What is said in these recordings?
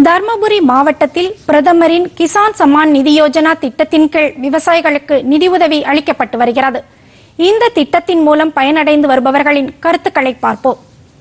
தர்மபுரி மாவட்டத்தில் பிரதமரின் கிசான் சம்மான் நிதி யோஜனா திட்டத்தின் கீழ் விவசாயிகளுக்கு நிதியுதவி அளிக்கப்பட்டு வருகிறது இந்த திட்டத்தின் மூலம் பயனடைந்து வருபவர்களின் கருத்துக்களை பார்ப்போம்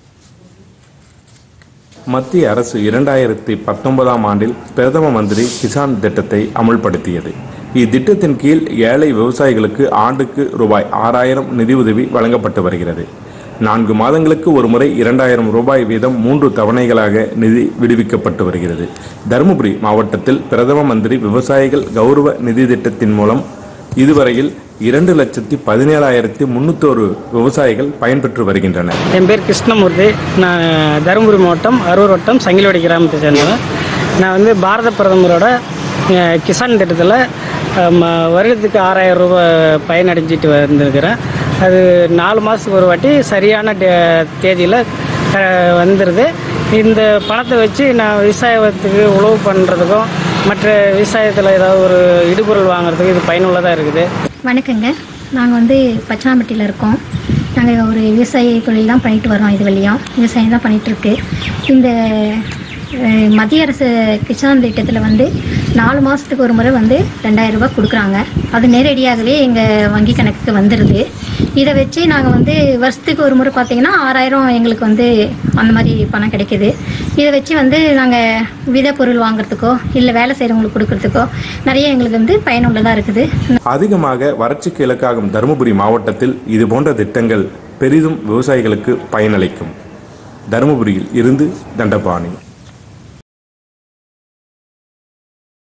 மத்திய அரசு இரண்டாயிரத்தி பத்தொன்பதாம் ஆண்டில் பிரதம மந்திரி கிசான் திட்டத்தை அமுல்படுத்தியது இத்திட்டத்தின் கீழ் ஏழை விவசாயிகளுக்கு ஆண்டுக்கு ரூபாய் ஆறாயிரம் நிதியுதவி வழங்கப்பட்டு வருகிறது நான்கு மாதங்களுக்கு ஒரு முறை இரண்டாயிரம் ரூபாய் வீதம் மூன்று தவணைகளாக நிதி விடுவிக்கப்பட்டு வருகிறது தருமபுரி மாவட்டத்தில் பிரதம மந்திரி விவசாயிகள் கௌரவ நிதி திட்டத்தின் மூலம் இதுவரையில் இரண்டு லட்சத்தி பதினேழாயிரத்தி முன்னூத்தோரு விவசாயிகள் பயன்பெற்று வருகின்றனர் என் பேர் கிருஷ்ணமூர்த்தி நான் தருமபுரி மாவட்டம் அரூர் வட்டம் சங்கிலோடி கிராமத்தை சேர்ந்தவன் நான் வந்து பாரத பிரதமரோட அஹ், கிசான் திட்டத்தில் அஹ், ம- வருடத்துக்கு ஆறாயிரம் ரூபாய் பயனடைஞ்சிட்டு வந்திருக்கிறேன் அது நாலு மாதத்துக்கு ஒரு வாட்டி சரியான தேதியில் வந்துடுது இந்த பணத்தை வச்சு நான் விவசாயத்துக்கு உழவு பண்ணுறதுக்கும் மற்ற விவசாயத்தில் ஏதாவது ஒரு இடுபொருள் வாங்குறதுக்கு இது பயனுள்ளதாக இருக்குது வணக்கங்க நாங்கள் வந்து பச்சாம்பட்டியில் இருக்கோம் நாங்கள் ஒரு விவசாய தொழில் தான் பண்ணிட்டு வரோம் இது வழியாக விவசாயம் தான் பண்ணிகிட்ருக்கு இந்த அஹ், மத்திய அரசு கிசான் திட்டத்தில் வந்து நாலு மாதத்துக்கு ஒரு முறை வந்து ரெண்டாயிரம் ரூபாய் கொடுக்குறாங்க அது நேரடியாகவே எங்கள் வங்கி கணக்குக்கு வந்துடுது இதை வச்சு நாங்கள் வந்து வருஷத்துக்கு ஒரு முறை பார்த்தீங்கன்னா ஆறாயிரம் எங்களுக்கு வந்து அந்த மாதிரி பணம் கிடைக்குது இதை வச்சு வந்து நாங்கள் விதை பொருள் வாங்குறதுக்கோ இல்லை வேலை செய்கிறவங்களுக்கு கொடுக்கறதுக்கோ நிறைய எங்களுக்கு வந்து பயனுள்ளதாக இருக்குது அதிகமாக வறட்சிக்கு இலக்காகும் தருமபுரி மாவட்டத்தில் இதுபோன்ற திட்டங்கள் பெரிதும் விவசாயிகளுக்கு பயனளிக்கும் தருமபுரியில் இருந்து தண்டபாணி